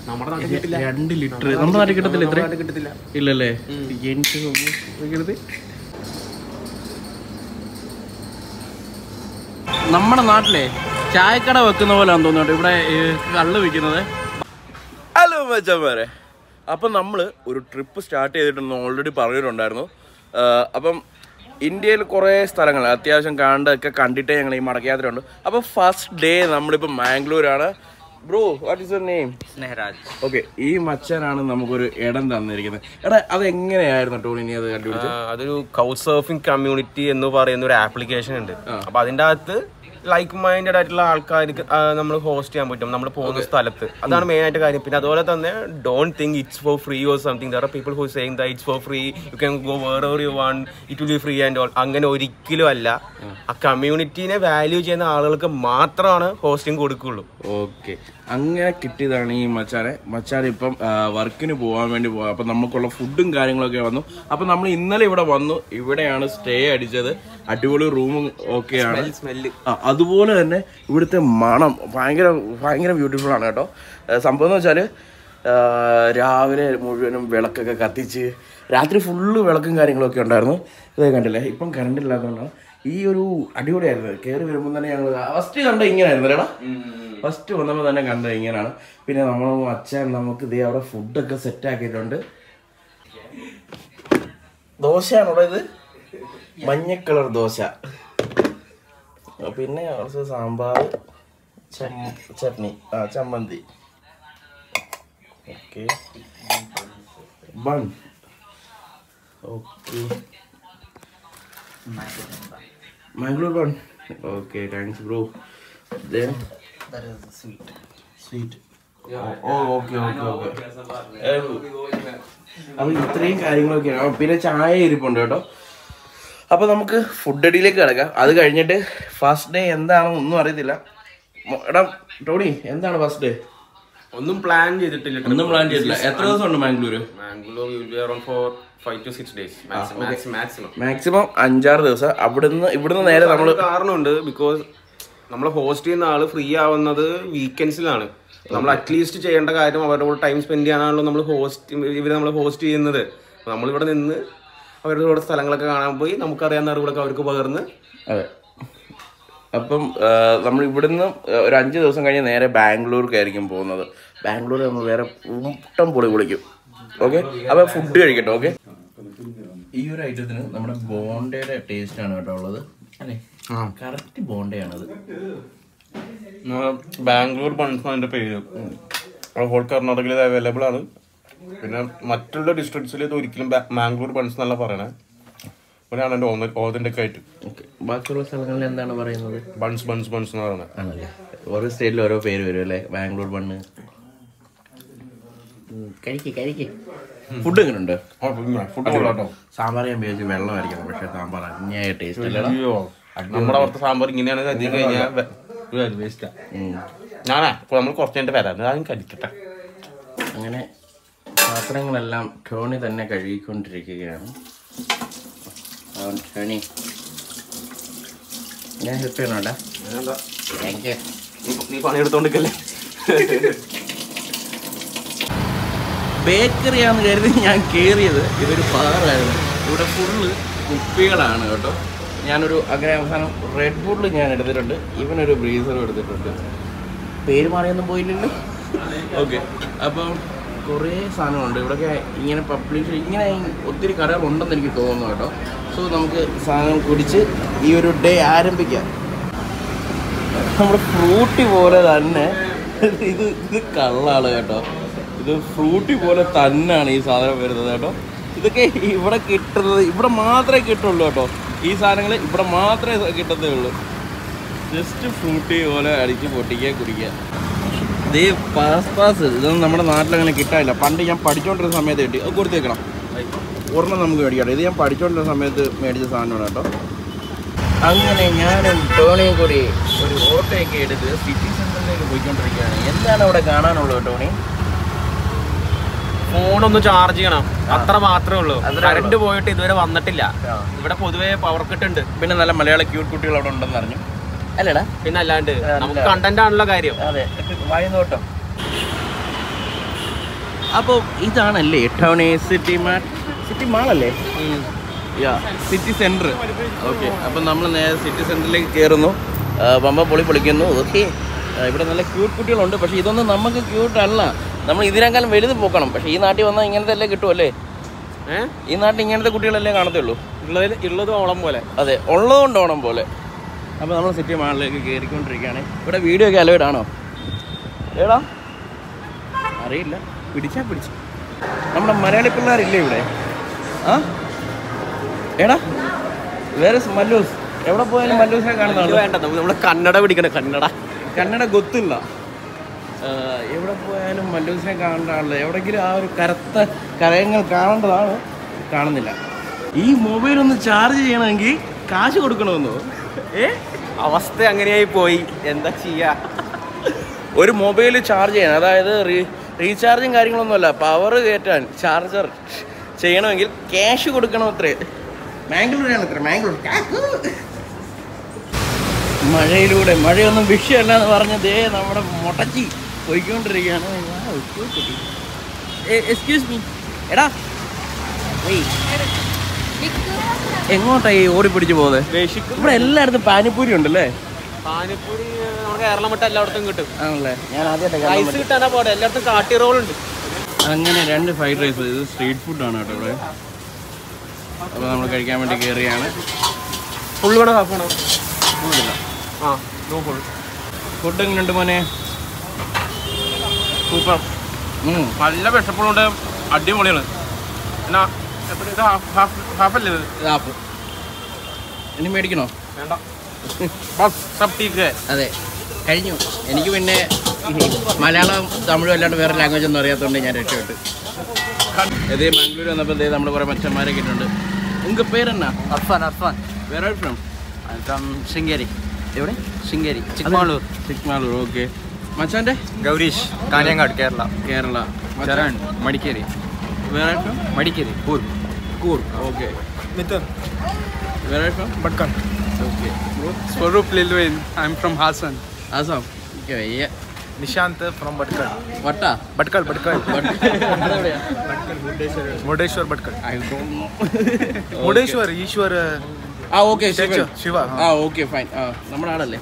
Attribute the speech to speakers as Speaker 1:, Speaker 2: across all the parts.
Speaker 1: നമ്മുടെ നാട്ടിൽ കിട്ടില്ല
Speaker 2: രണ്ട് ലിറ്റർ നമ്മുടെ നാട്ടിൽ കിട്ടത്തില്ല ഇത്ര
Speaker 1: നാട്ടിൽ കിട്ടത്തില്ല
Speaker 2: ഇല്ലല്ലേ എനിക്ക് തോന്നുന്നു നമ്മുടെ നാട്ടിലെ ചായക്കട വെക്കുന്ന പോലെ തോന്നുന്നുണ്ട് ഇവിടെ ഈ കള്ള് വിൽക്കുന്നത് ഹലോ മച്ചന്മാരെ അപ്പം നമ്മൾ ഒരു ട്രിപ്പ് സ്റ്റാർട്ട് ചെയ്തിട്ടുണ്ടെന്ന് ഓൾറെഡി പറഞ്ഞിട്ടുണ്ടായിരുന്നു ആ, അപ്പം ഇന്ത്യയിൽ കുറേ സ്ഥലങ്ങൾ അത്യാവശ്യം കാണണ്ടൊക്കെ കണ്ടിട്ടേ ഞങ്ങൾ ഈ മടക്കയാത്രയുണ്ട് അപ്പോൾ ഫസ്റ്റ് ഡേ നമ്മളിപ്പോൾ മാംഗ്ലൂരാണ് bro what is your name
Speaker 1: Sneharaj
Speaker 2: okay ഈ മച്ചാനാണ് നമുക്കൊരു ഇടം തന്നിരിക്കുന്നത് എടാ അത് എങ്ങനെയായിരുന്നു ടോണി നീ അത് കണ്ടുപിടിച്ചത്
Speaker 1: അതൊരു കൗച്ച് സർഫിംഗ് കമ്മ്യൂണിറ്റി എന്ന് പറയുന്ന ഒരു ആപ്ലിക്കേഷൻ ഉണ്ട് അപ്പൊ അതിന്റെ അകത്ത് ലൈക്ക് മൈൻഡഡ് ആയിട്ടുള്ള ആൾക്കാർക്ക് നമ്മൾ ഹോസ്റ്റ് ചെയ്യാൻ പറ്റും നമ്മൾ പോകുന്ന സ്ഥലത്ത് അതാണ് മെയിൻ ആയിട്ട് കാര്യം പിന്നെ അതുപോലെ തന്നെ don't think it's for free or something there are people who saying the it's for free you can go wherever you want it will be free and all അങ്ങനെ ഒരിക്കലും അല്ല ആ കമ്മ്യൂണിറ്റീനെ വാല്യൂ ചെയ്യുന്ന ആളുകൾക്ക് മാത്രമാണ് ഹോസ്റ്റിംഗ് കൊടുക്കുള്ളൂ
Speaker 2: okay അങ്ങനെ കിട്ടിയതാണ് ഈ മച്ചാനെ മച്ചാൻ ഇപ്പം വർക്കിന് പോകാൻ വേണ്ടി പോകാം അപ്പം നമുക്കുള്ള ഫുഡും കാര്യങ്ങളൊക്കെ വന്നു അപ്പം നമ്മൾ ഇന്നലെ ഇവിടെ വന്നു ഇവിടെയാണ് സ്റ്റേ അടിച്ചത് അടിപൊളി റൂമും ഒക്കെയാണ്
Speaker 1: സ്മെല്ല്
Speaker 2: ആ അതുപോലെ തന്നെ ഇവിടുത്തെ മണം ഭയങ്കര ഭയങ്കര ബ്യൂട്ടിഫുൾ ആണ് കേട്ടോ ആ, സംഭവം എന്ന് വെച്ചാൽ രാവിലെ മുഴുവനും വിളക്കൊക്കെ കത്തിച്ച് രാത്രി ഫുള്ള് വിളക്കും കാര്യങ്ങളൊക്കെ ഉണ്ടായിരുന്നു ഇതൊക്കെ കണ്ടില്ലേ ഇപ്പം കറണ്ട് ഇല്ലാത്തതുകൊണ്ടാണ് ഈ ഒരു അടിപൊളിയായിരുന്നു കയറി വരുമ്പോൾ തന്നെ ഞങ്ങൾ ഫസ്റ്റ് കണ്ട ഇങ്ങനെയായിരുന്നു എടാ ഫസ്റ്റ് വന്നപ്പോൾ തന്നെ കണ്ടത് ഇങ്ങനെയാണ് പിന്നെ നമ്മൾ അച്ഛൻ നമുക്ക് ഇതേ അവിടെ ഫുഡൊക്കെ സെറ്റ് ആക്കിയിട്ടുണ്ട് ദോശയാണോ ഇത് മഞ്ഞ കളർ ദോശ പിന്നെ കുറച്ച് സാമ്പാർ ചം- ചട്നി ആ ചമ്മന്തി okay bun okay Mangalore bun okay thanks bro then sweet ഓ ഓക്കെ ഓക്കെ ഓക്കെ അപ്പൊ ഇത്രയും കാര്യങ്ങളൊക്കെയാണ് അപ്പൊ പിന്നെ ചായ ഇരിപ്പുണ്ട് കേട്ടോ അപ്പൊ നമുക്ക് ഫുഡ് അടിയിലേക്ക് കിടക്കാം അത് കഴിഞ്ഞിട്ട് ഫസ്റ്റ് ഡേ എന്താണെന്ന് ഒന്നും അറിയത്തില്ല മൊ- എടാ ടോണി എന്താണ് ഫസ്റ്റ് ഡേ
Speaker 1: ഒന്നും പ്ലാൻ ചെയ്തിട്ടില്ല
Speaker 2: ഒന്നും പ്ലാൻ ചെയ്തില്ല എത്ര ദിവസം ഉണ്ട് Mangalore
Speaker 1: Mangalore will be around four five to six days maximum
Speaker 2: maximum അഞ്ചാറ് ദിവസം അവിടുന്ന് ഇവിടുന്ന് നേരെ നമ്മൾ
Speaker 1: കാരണമുണ്ട് ബിക്കോസ് നമ്മൾ ഹോസ്റ്റ് ചെയ്യുന്ന ആള് ഫ്രീ ആവുന്നത് വീക്കെൻഡ്സിലാണ് നമ്മൾ അറ്റ്ലീസ്റ്റ് ചെയ്യേണ്ട കാര്യം അവരുടെ കൂടെ ടൈം സ്പെൻഡ് ചെയ്യാനാണല്ലോ നമ്മൾ ഹോസ്റ്റ് ഇവർ നമ്മൾ ഹോസ്റ്റ് ചെയ്യുന്നത് നമ്മളിവിടെ നിന്ന് അവരുടെ കൂടെ സ്ഥലങ്ങളൊക്കെ കാണാൻ പോയി നമുക്കറിയാവുന്ന അറിവുകളൊക്കെ അവർക്ക് പകർന്ന്
Speaker 2: അതെ അപ്പം നമ്മൾ ഇവിടുന്ന് ഒരു അഞ്ച് ദിവസം കഴിഞ്ഞ് നേരെ ബാംഗ്ലൂർക്കായിരിക്കും പോകുന്നത് ബാംഗ്ലൂർ നമ്മൾ വേറെ കൂട്ടം പൊളി പൊളിക്കും ഓക്കെ അപ്പം ഫുഡ് കഴിക്കട്ടെ ഓക്കെ ഈ ഒരു ഐറ്റത്തിന് നമ്മുടെ ബോണ്ടയുടെ ടേസ്റ്റ് ആണ് കേട്ടോ ഉള്ളത് അല്ലേ കറക്റ്റ് ബോണ്ടയാണത്
Speaker 1: ബാംഗ്ലൂർ ബൺസ് അതിന്റെ പേര് ഹോൾ കർണാടകയിൽ ഇത് അവൈലബിൾ ആണ് പിന്നെ മറ്റുള്ള ഡിസ്ട്രിക്ട്സിൽ ഇത് ഒരിക്കലും മാംഗ്ലൂർ ബൺസ് എന്നല്ല പറയണേ ഇവിടെയാണ് എൻ്റെ ഓതൻ്റെയൊക്കെ ആയിട്ട്
Speaker 2: ഓക്കെ ബാക്കിയുള്ള സ്ഥലങ്ങളിൽ എന്താണ് പറയുന്നത്
Speaker 1: ബൺസ് ബൺസ് ബൺസ് എന്ന് പറയുന്നത്
Speaker 2: ആണല്ലേ ഓരോ സ്റ്റേറ്റിൽ ഓരോ പേര് വരും അല്ലേ ബാംഗ്ലൂർ ബണ്ണ് കഴിക്ക് കഴിക്ക് ഫുഡ് എങ്ങനെയുണ്ട്
Speaker 1: ഫുഡ് കൊള്ളാട്ടോ
Speaker 2: സാമ്പാർ ഞാൻ വിചാരിച്ചു വെള്ളമായിരിക്കണം പക്ഷേ സാമ്പാർ അന്യായ ടേസ്റ്റ് അല്ലടാ
Speaker 1: അയ്യോ നമ്മുടെ അവിടുത്തെ സാമ്പാർ ഇങ്ങനെയാണ് കരുതി കഴിഞ്ഞാൽ വേസ്റ്റാ ഞാനാ ഇപ്പൊ നമ്മൾ കുറച്ച് കഴിഞ്ഞിട്ട് വരാം ഞാൻ കഴിക്കട്ടെ
Speaker 2: അങ്ങനെ പാത്രങ്ങളെല്ലാം ടോണി തന്നെ കഴുകിക്കൊണ്ടിരിക്കുകയാണ് അവൻ ടോണി ഞാൻ ഹെൽപ്പ് ചെയ്യണോട്ടാ താങ്ക് യു
Speaker 1: നീ പണിയെടുത്തോണ്ടിരിക്കല്ലേ
Speaker 2: ബേക്കറിയാന്ന് കരുതി ഞാൻ കയറിയത് ഇതൊരു ബാറായിരുന്നു ഇവിടെ ഫുള്ള് കുപ്പികളാണ് കേട്ടോ ഞാനൊരു അങ്ങനെ അവസാനം റെഡ് ബുള്ള് ഞാൻ എടുത്തിട്ടുണ്ട് ഇവനൊരു ബ്രീസറും എടുത്തിട്ടുണ്ട് പേര് മാറിയൊന്നും പോയില്ലല്ലോ ഓക്കെ അപ്പം കുറേ സാധനമുണ്ട് ഇവിടെയൊക്കെ ഇങ്ങനെ പബ്ലിഷ് ഇങ്ങനെ ഒത്തിരി കടകളുണ്ടെന്ന് എനിക്ക് തോന്നുന്നു കേട്ടോ സോ നമുക്ക് സാധനം കുടിച്ച് ഈ ഒരു ഡേ ആരംഭിക്കാം നമ്മുടെ ഫ്രൂട്ടി പോലെ തന്നെ ഇത് ഇത് കള്ളാണ് കേട്ടോ ഇത് ഫ്രൂട്ടി പോലെ തന്നെയാണ് ഈ സാധനം വരുന്നത് കേട്ടോ ഇതൊക്കെ ഇവിടെ കിട്ടുന്നത് ഇവിടെ മാത്രമേ കിട്ടുള്ളൂ കേട്ടോ ഈ സാധനങ്ങൾ ഇവിടെ മാത്രമേ കിട്ടത്തേ ഉള്ളൂ ജസ്റ്റ് ഫ്രൂട്ടി പോലെ അടിച്ച് പൊട്ടിക്കുക കുടിക്കുക ഇതേ പാസ് പാസ് ഇതൊന്നും നമ്മുടെ നാട്ടിലങ്ങനെ കിട്ടാനില്ല പണ്ട് ഞാൻ പഠിച്ചുകൊണ്ടിരുന്ന സമയത്ത് കിട്ടി അത് കൊടുത്ത് വെക്കണം ഒരെണ്ണം നമുക്ക് മേടിക്കാം ഇത് ഞാൻ പഠിച്ചുകൊണ്ടിരുന്ന സമയത്ത് മേടിച്ച സാധനമാണ് കേട്ടോ അങ്ങനെ ഞാനും ടോണിയും കൂടി ഒരു ഓട്ടോയൊക്കെ എടുത്ത് സിറ്റി സെന്ററിലേക്ക് പോയിക്കൊണ്ടിരിക്കുകയാണ് എന്താണ് അവിടെ കാണാനുള്ളത് ടോണി
Speaker 1: ഫോണൊന്ന് ചാർജ് ചെയ്യണം അത്ര മാത്രമേ ഉള്ളൂ
Speaker 2: അത്രേ
Speaker 1: കറണ്ട് പോയിട്ട് ഇതുവരെ വന്നിട്ടില്ല ഇവിടെ പൊതുവെ പവർ കട്ട് ഉണ്ട്
Speaker 2: പിന്നെ നല്ല മലയാള ക്യൂട്ട് കുട്ടികൾ അവിടെ ഉണ്ടെന്ന് അറിഞ്ഞു അല്ലേടാ
Speaker 1: പിന്നെ അല്ലാണ്ട് നമുക്ക് കണ്ടന്റ് ആണല്ലോ കാര്യം
Speaker 2: അതെ വായനോട്ടം അപ്പോൾ ഇതാണല്ലേ ടൗൺ സിറ്റി മാൾ സിറ്റി മാളല്ലേ യാ സിറ്റി സെൻറ്റർ ഓക്കെ അപ്പം നമ്മൾ നേരെ സിറ്റി സെൻറ്ററിലേക്ക് കയറുന്നു ആ, പമ്പ പൊളി പൊളിക്കുന്നു ഓക്കെ ഇവിടെ നല്ല ക്യൂട്ട് കുട്ടികളുണ്ട് പക്ഷേ ഇതൊന്നും നമുക്ക് ക്യൂട്ട് അല്ല നമ്മൾ ഇതിനേക്കാളും വലുത് പോക്കണം പക്ഷേ ഈ നാട്ടിൽ വന്നാൽ ഇങ്ങനത്തെ അല്ലേ കിട്ടുമല്ലേ
Speaker 1: ഏഹ്
Speaker 2: ഈ നാട്ടിൽ ഇങ്ങനത്തെ കുട്ടികളല്ലേ കാണത്തുള്ളൂ
Speaker 1: ഉള്ളതിൽ ഉള്ളത് ഓളം പോലെ
Speaker 2: അതെ ഉള്ളതുകൊണ്ട് ഓണം പോലെ അപ്പോൾ നമ്മൾ സിറ്റി മാളിലേക്ക് കയറിക്കൊണ്ടിരിക്കുകയാണ് ഇവിടെ വീഡിയോ ഒക്കെ അലൗഡ് ആണോ ഏടാ അറിയില്ല പിടിച്ചാ പിടിച്ചു നമ്മുടെ മലയാളി പിള്ളേരില്ലേ ഇവിടെ ആ എടാ വേറെ മല്ലൂസ് എവിടെ പോയാലും മല്ലൂസിനെ
Speaker 1: ഇത്
Speaker 2: കാണുന്നതാണ്
Speaker 1: വേണ്ട നമുക്ക് നമ്മള് കന്നഡ പിടിക്കണ കന്നഡ
Speaker 2: കന്നഡ ഗൊത്തില്ല ആ, എവിടെ പോയാലും മല്ലൂസിനെ കാണേണ്ടതാണല്ലോ എവിടെയെങ്കിലും ആ ഒരു കറുത്ത കരയങ്ങൾ കാണേണ്ടതാണ് കാണുന്നില്ല ഈ മൊബൈൽ ഒന്ന് ചാർജ് ചെയ്യണമെങ്കിൽ കാശ് കൊടുക്കണമെന്നോ ഏ
Speaker 1: അവസ്ഥ അങ്ങനെയായി പോയി എന്താ ചെയ്യാ
Speaker 2: ഒരു മൊബൈൽ ചാർജ് ചെയ്യാൻ അതായത് റീ റീചാർജും കാര്യങ്ങളൊന്നുമല്ല പവർ കയറ്റാൻ ചാർജർ ചെയ്യണമെങ്കിൽ ക്യാഷ് കൊടുക്കണം അത്രേ മാംഗ്ലൂരാണ് അത്ര മാംഗ്ലൂർ മഴയിലൂടെ മഴയൊന്നും വിഷയമല്ല എന്ന് പറഞ്ഞ് ദേ നമ്മുടെ മുട്ടച്ചി പോയിക്കൊണ്ടിരിക്കുകയാണ് എക്സ്ക്യൂസ് മീ എടാ ഏയ് എങ്ങോട്ടായി ഓടി പിടിച്ച് പോകുന്നത്
Speaker 1: ബേസിക്
Speaker 2: ഇവിടെ എല്ലായിടത്തും പാനിപ്പൂരി ഉണ്ടല്ലേ
Speaker 1: പാനിപ്പൂരി നമ്മുടെ കേരളം വിട്ട് എല്ലായിടത്തും കിട്ടും
Speaker 2: ആണല്ലേ ഞാൻ ആദ്യമായിട്ട്
Speaker 1: റൈസ് കിട്ടാനാ പോടെ എല്ലായിടത്തും കാട്ടി റോൾ ഉണ്ട്
Speaker 2: അങ്ങനെ രണ്ട് ഫ്രൈഡ് റൈസ് ഇത് സ്ട്രീറ്റ് ഫുഡാണ് കേട്ടോ ഇവിടെ അപ്പോൾ നമ്മൾ കഴിക്കാൻ വേണ്ടി കയറിയാണ്
Speaker 1: ഫുൾ വേണോ ഹാഫ് വേണോ ആ നോ ഫുൾ
Speaker 2: ഫുഡ് എങ്ങനെയുണ്ട് മോനെ
Speaker 1: സൂപ്പർ
Speaker 2: ഉം.
Speaker 1: നല്ല വിഷപ്പുണ്ട് അടിപൊളിയാണ് എന്നാ എത്ര ഇത് ഹാഫ് ഹാഫ് ഹാഫ് അല്ലേ ഇത്
Speaker 2: ഇത് ആപ്പ് ഇനി മേടിക്കണോ
Speaker 1: വേണ്ട ബസ് സബ് ടീക്ക്
Speaker 2: അതെ കഴിഞ്ഞു എനിക്ക് പിന്നെ ഈ മലയാളം തമിഴും അല്ലാണ്ട് വേറെ ലാംഗ്വേജ് ഒന്നും അറിയാത്തതുകൊണ്ട് ഞാൻ രക്ഷപ്പെട്ടു ഇതേ മംഗ്ലൂർ വന്നപ്പോൾ ഇതേ നമ്മുടെ കുറേ മച്ചന്മാരൊക്കെ ഇട്ടുണ്ട് നിങ്ങൾക്ക് പേരെന്നാ
Speaker 3: അർഫാൻ അർഫാൻ
Speaker 2: വേറെ ഫ്രം
Speaker 3: ഫ്രം ശൃംഗേരി
Speaker 2: എവിടെ
Speaker 3: ശൃംഗേരി ചിക്ക്മാളൂർ
Speaker 2: ചിക്മാളൂർ ഓക്കെ മച്ചാൻ്റെ
Speaker 3: ഗൗരീഷ് കാഞ്ഞങ്ങാട് കേരള
Speaker 2: കേരള
Speaker 3: ചരൺ മടിക്കേരി
Speaker 2: വേറെ ഫ്രം
Speaker 3: മടിക്കേരി കൂർ
Speaker 2: കൂർ ഓക്കെ
Speaker 3: മിഥുൻ
Speaker 2: വേറെ ഫ്രം
Speaker 3: ഭട്കൺ
Speaker 2: ഓക്കെ
Speaker 3: സ്വരൂപ് ലിൽവേൻ I am from Hassan
Speaker 2: Assam okay വയ്യ
Speaker 3: നിശാന്ത് ഫ്രം ഭട്കൺ
Speaker 2: വട്ട
Speaker 3: ഭട്കൾ ഭട്കൾ
Speaker 2: അതെവിടെയാ
Speaker 3: Murudeshwar Bhatkal
Speaker 2: I don't know
Speaker 3: Murudeshwar Ishwar
Speaker 2: ആ ഓക്കെ
Speaker 3: സ്റ്റേച്ചു ശിവ
Speaker 2: ആ ഓക്കെ ഫൈൻ ആ നമ്മുടെ ആളല്ലേ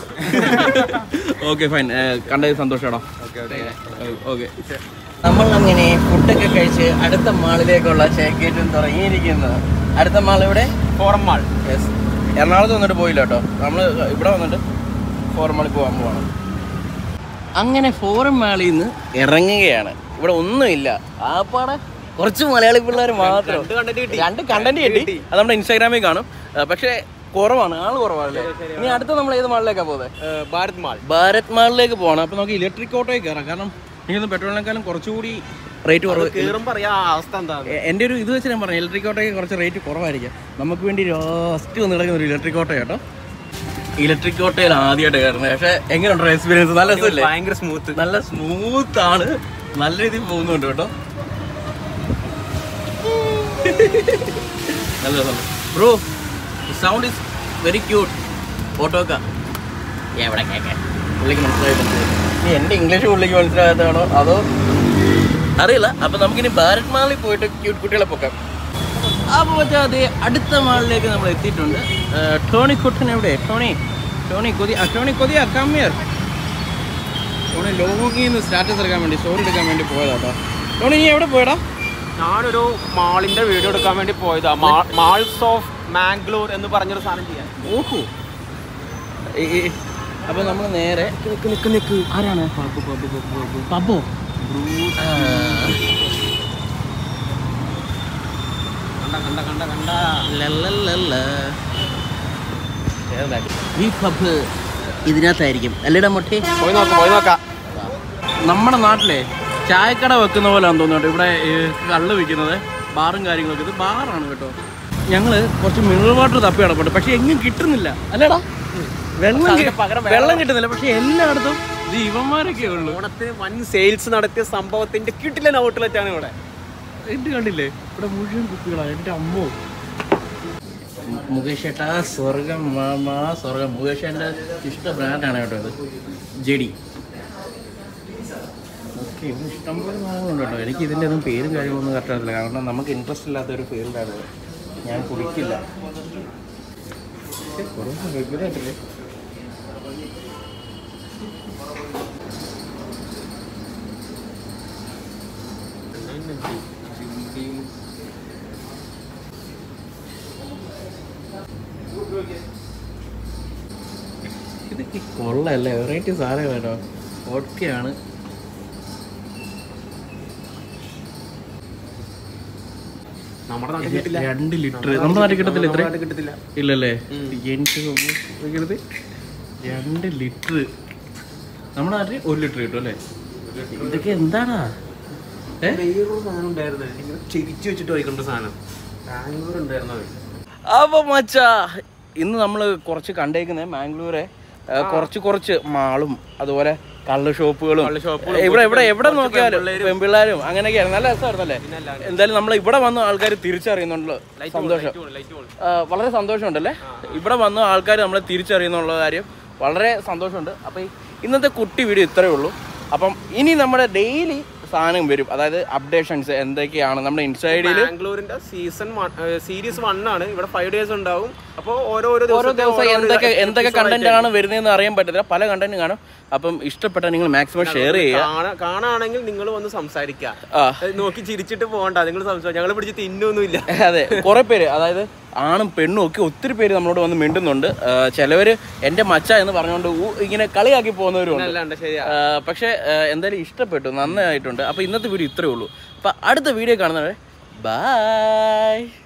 Speaker 2: ഓക്കെ ഫൈൻ കണ്ടത് സന്തോഷമാണോ ഓക്കെ നമ്മൾ അങ്ങനെ ഫുഡൊക്കെ കഴിച്ച് അടുത്ത മാളിലേക്കുള്ള ചേക്കേറ്റും തുടങ്ങിയിരിക്കുന്നത് അടുത്ത മാൾ ഇവിടെ
Speaker 1: ഫോറം മാൾ
Speaker 2: യെസ് എറണാകുളത്ത് വന്നിട്ട് പോയില്ല കേട്ടോ നമ്മൾ ഇവിടെ വന്നിട്ട് ഫോറം മാളിൽ പോകാൻ പോവാണ് അങ്ങനെ ഫോറം മാളിൽ നിന്ന് ഇറങ്ങുകയാണ് ഇവിടെ ഒന്നുമില്ല ആപ്പാടെ കുറച്ച് മലയാളി പിള്ളേർ മാത്രം
Speaker 1: രണ്ട് content കിട്ടി.
Speaker 2: രണ്ട് കണ്ടന്റ് കിട്ടി അത് നമ്മുടെ ഇൻസ്റ്റാഗ്രാമിൽ കാണും ആ, പക്ഷേ കുറവാണ് ആള് കുറവാണല്ലേ ഇനി അടുത്ത നമ്മൾ ഏത് മാളിലേക്കാണ് പോകുന്നത്
Speaker 1: ഭാരത് മാൾ
Speaker 2: ഭാരത് മാളിലേക്ക് പോകണം അപ്പോൾ നമുക്ക് ഇലക്ട്രിക് ഓട്ടോയിൽ കയറാം കാരണം എനിക്കൊന്ന് പെട്രോളിനേക്കാളും കുറച്ചുകൂടി റേറ്റ് കുറവ്
Speaker 1: കേറും പറയാ അവസ്ഥ എന്താ
Speaker 2: എ- എൻ്റെ ഒരു ഇത് വെച്ച് ഞാൻ പറഞ്ഞു ഇലക്ട്രിക് ഓട്ടോയ്ക്ക് കുറച്ച് റേറ്റ് കുറവായിരിക്കും നമുക്ക് വേണ്ടി ലാസ്റ്റ് വന്ന് കിടക്കുന്ന ഒരു ഇലക്ട്രിക് ഓട്ടോ കേട്ടോ ഇലക്ട്രിക് ഓട്ടോയിൽ ആദ്യമായിട്ട് കയറുന്നത് പക്ഷേ എങ്ങനെയുണ്ടോ എക്സ്പീരിയൻസ് നല്ല രസമല്ലേ
Speaker 1: ഭയങ്കര സ്മൂത്ത്
Speaker 2: നല്ല സ്മൂത്ത് ആണ് നല്ല രീതിയിൽ പോകുന്നുണ്ട് കേട്ടോ നല്ല രസം bro sound is very cute ഓട്ടോക്ക എവിടെ കേൾക്കാൻ പുള്ളിക്ക് മനസ്സിലായിട്ടുണ്ട് ഇനി എൻ്റെ ഇംഗ്ലീഷ് പുള്ളിക്ക് മനസ്സിലാകാത്തതാണോ അതോ അറിയില്ല അപ്പൊ നമുക്കിനി ഭാരത് മാളിൽ പോയിട്ട് ക്യൂട്ട് കുട്ടികളെ പൊക്കാം അപ്പോൾ മച്ചാ അതെ അടുത്ത മാളിലേക്ക് നമ്മൾ എത്തിയിട്ടുണ്ട് ഏർ, ടോണി കുട്ടൻ എവിടെ ടോണി ടോണി കൊതി ആ, ടോണി കൊതിയ കമ്മിയർ ടോണി ലോഗിൽ നിന്ന് സ്റ്റാറ്റസ് എടുക്കാൻ വേണ്ടി സ്റ്റോറി എടുക്കാൻ വേണ്ടി പോയതാട്ടോ ടോണി നീ എവിടെ പോയടാ
Speaker 1: ഞാനൊരു മാളിന്റെ വീഡിയോ എടുക്കാൻ വേണ്ടി പോയതാ മാൾസ് ഓഫ് മാംഗ്ലൂർ എന്ന് പറഞ്ഞൊരു സാധനം ചെയ്യാൻ
Speaker 2: ഓഹോ അപ്പൊ നമ്മൾ നേരെ
Speaker 1: നിക്ക് നിക്ക് നിക്ക്
Speaker 2: ആരാണ് പബ്ബോ
Speaker 1: കണ്ട കണ്ട കണ്ട കണ്ട
Speaker 2: ലല്ലല്ലല്ല. ഈ പബ് ഇതിനകത്തായിരിക്കും അല്ലേടാ മൊട്ടേ
Speaker 1: പോയി നോക്കാം പോയി നോക്കാം
Speaker 2: നമ്മുടെ നാട്ടിലെ ചായക്കട വെക്കുന്ന പോലെയാണെന്ന് തോന്നുന്നു കേട്ടോ ഇവിടെ ഈ കള്ള് വിൽക്കുന്നത് ബാറും കാര്യങ്ങളൊക്കെ ഇത് ബാറാണ് കേട്ടോ ഞങ്ങൾ കുറച്ച് മിനറൽ വാട്ടർ തപ്പി കിടപ്പുണ്ട് പക്ഷെ എങ്ങും കിട്ടുന്നില്ല അല്ലേടാ വെള്ളം കി-
Speaker 1: അതിന് പകരം വേറെ
Speaker 2: വെള്ളം കിട്ടുന്നില്ല പക്ഷെ എല്ലായിടത്തും ഇത് ഇവന്മാരൊക്കെ ഉള്ളു
Speaker 1: ഓണത്തിന് വൻ സെയിൽസ് നടത്തിയ സംഭവത്തിന്റെ കിട്ടില്ല ഔട്ട്ലെറ്റ് ആണ് ഇവിടെ
Speaker 2: എന്ത് കണ്ടില്ലേ ഇവിടെ മുഴുവൻ കുപ്പികളാണ് എൻ്റെ അമ്മോ മുകേഷ് ഏട്ടാ സ്വർഗം മാമാ സ്വർഗം മുകേഷ് എൻ്റെ ഇഷ്ട ബ്രാൻഡാണ് കേട്ടോ ഇത് ജെഡി ഓക്കെ ഇവിടെ ഇഷ്ടംപോലെ സാധനങ്ങളുണ്ട് കേട്ടോ എനിക്ക് ഇതിൻ്റെ ഒന്നും പേരും കാര്യങ്ങളൊന്നും കറക്റ്റ് അറിയില്ല കാരണം നമുക്ക് ഇൻട്രസ്റ്റ് ഇല്ലാത്ത ഒരു ഫീൽഡാണ് ഇത്. ഞാൻ കുടിക്കില്ല പക്ഷേ കുറേ റെഗുലറായിട്ടില്ലേ ഇതൊക്കെ കൊള്ളല്ലേ വെറൈറ്റി സാധനം കേട്ടോ ഓക്കെയാണ്
Speaker 1: നമ്മുടെ നാട്ടിൽ കിട്ടില്ല
Speaker 2: രണ്ട് ലിറ്റർ നമ്മുടെ നാട്ടിൽ കിട്ടത്തില്ല ഇത്ര
Speaker 1: നാട്ടിൽ കിട്ടത്തില്ല
Speaker 2: ഇല്ലല്ലേ എനിക്ക് തോന്നുന്നത് രണ്ട് ലിറ്റർ നമ്മുടെ നാട്ടിൽ ഒരു ലിറ്റർ കിട്ടും അല്ലേ ഇതൊക്കെ എന്താടാ ഏ
Speaker 1: വേറൊരു സാധനം ഉണ്ടായിരുന്നു ഇങ്ങനെ ചിരിച്ചു വെച്ചിട്ട് വയ്ക്കേണ്ട സാധനം ബാംഗ്ലൂർ ഉണ്ടായിരുന്നു അത്.
Speaker 2: അപ്പൊ മച്ചാ ഇന്ന് നമ്മൾ കുറച്ച് കണ്ടേക്കുന്നത് മാംഗ്ലൂരെ ആ, കുറച്ച് കുറച്ച് മാളും അതുപോലെ കള്ള് ഷോപ്പുകളും
Speaker 1: കള്ള് ഷോപ്പുകളും,
Speaker 2: ഇവിടെ ഇവിടെ എവിടെ
Speaker 1: കുറച്ച്
Speaker 2: നോക്കിയാലും
Speaker 1: പെൺപിള്ളേരും.
Speaker 2: പെൺപിള്ളേരും അങ്ങനെയൊക്കെയാണ് നല്ല രസമായിരുന്നല്ലേ എന്തായാലും നമ്മൾ ഇവിടെ വന്ന ആൾക്കാർ തിരിച്ചറിയുന്നുണ്ടല്ലോ സന്തോഷം
Speaker 1: ലൈറ്റ് പോണം, ലൈറ്റ് പോണം.
Speaker 2: ആ, വളരെ സന്തോഷമുണ്ടല്ലേ ഇവിടെ വന്ന ആൾക്കാർ നമ്മളെ തിരിച്ചറിയുന്നുള്ള കാര്യം വളരെ സന്തോഷമുണ്ട് അപ്പോൾ ഇന്നത്തെ കുട്ടി വീഡിയോ ഇത്രയേ ഉള്ളൂ അപ്പം ഇനി നമ്മുടെ ഡെയിലി സാധനം വരും അതായത് അപ്ഡേഷൻസ് എന്തൊക്കെയാണ് നമ്മുടെ ഇൻസ്റ്റൈഡിൽ
Speaker 1: ബാംഗ്ലൂരിന്റെ സീസൺ സീരീസ് വൺ ആണ് ഇവിടെ ഫൈവ് ഡേയ്സ് ഉണ്ടാവും അപ്പോൾ ഓരോ ഓരോ
Speaker 2: ഓരോ
Speaker 1: ദിവസത്തെ
Speaker 2: ദിവസം
Speaker 1: ഓരോ
Speaker 2: എന്തൊക്കെ
Speaker 1: episode
Speaker 2: എന്തൊക്കെ
Speaker 1: ആയിട്ട്
Speaker 2: കണ്ടന്റ് ആണ് വരുന്നതെന്ന് അറിയാൻ പറ്റത്തില്ല പല കണ്ടന്റ് കാണും അപ്പം ഇഷ്ടപ്പെട്ട നിങ്ങൾ മാക്സിമം ഷെയർ ചെയ്യുക
Speaker 1: കാണാ- കാണാണെങ്കിൽ നിങ്ങൾ വന്ന് സംസാരിക്കാം
Speaker 2: ആ.
Speaker 1: നോക്കി ചിരിച്ചിട്ട് പോകണ്ട നിങ്ങൾ സംസാരിക്കാം ഞങ്ങൾ പിടിച്ച് തിന്നൊന്നുമില്ല
Speaker 2: അതെ കുറെ പേര് അതായത് ആണും പെണ്ണും ഒക്കെ ഒത്തിരി പേര് നമ്മളോട് വന്ന് മിണ്ടുന്നുണ്ട് ആ, ചിലവര് എന്റെ മച്ച എന്ന് പറഞ്ഞുകൊണ്ട് ഊ- ഇങ്ങനെ കളിയാക്കി പോകുന്നവരും
Speaker 1: അല്ലാണ്ട് ശരിയാ
Speaker 2: പക്ഷെ എന്തായാലും ഇഷ്ടപ്പെട്ടു നന്നായിട്ടുണ്ട് അപ്പൊ ഇന്നത്തെ വീഡിയോ ഇത്രയേ ഉള്ളൂ അപ്പൊ അടുത്ത വീഡിയോ കാണുന്നവരെ ബൈ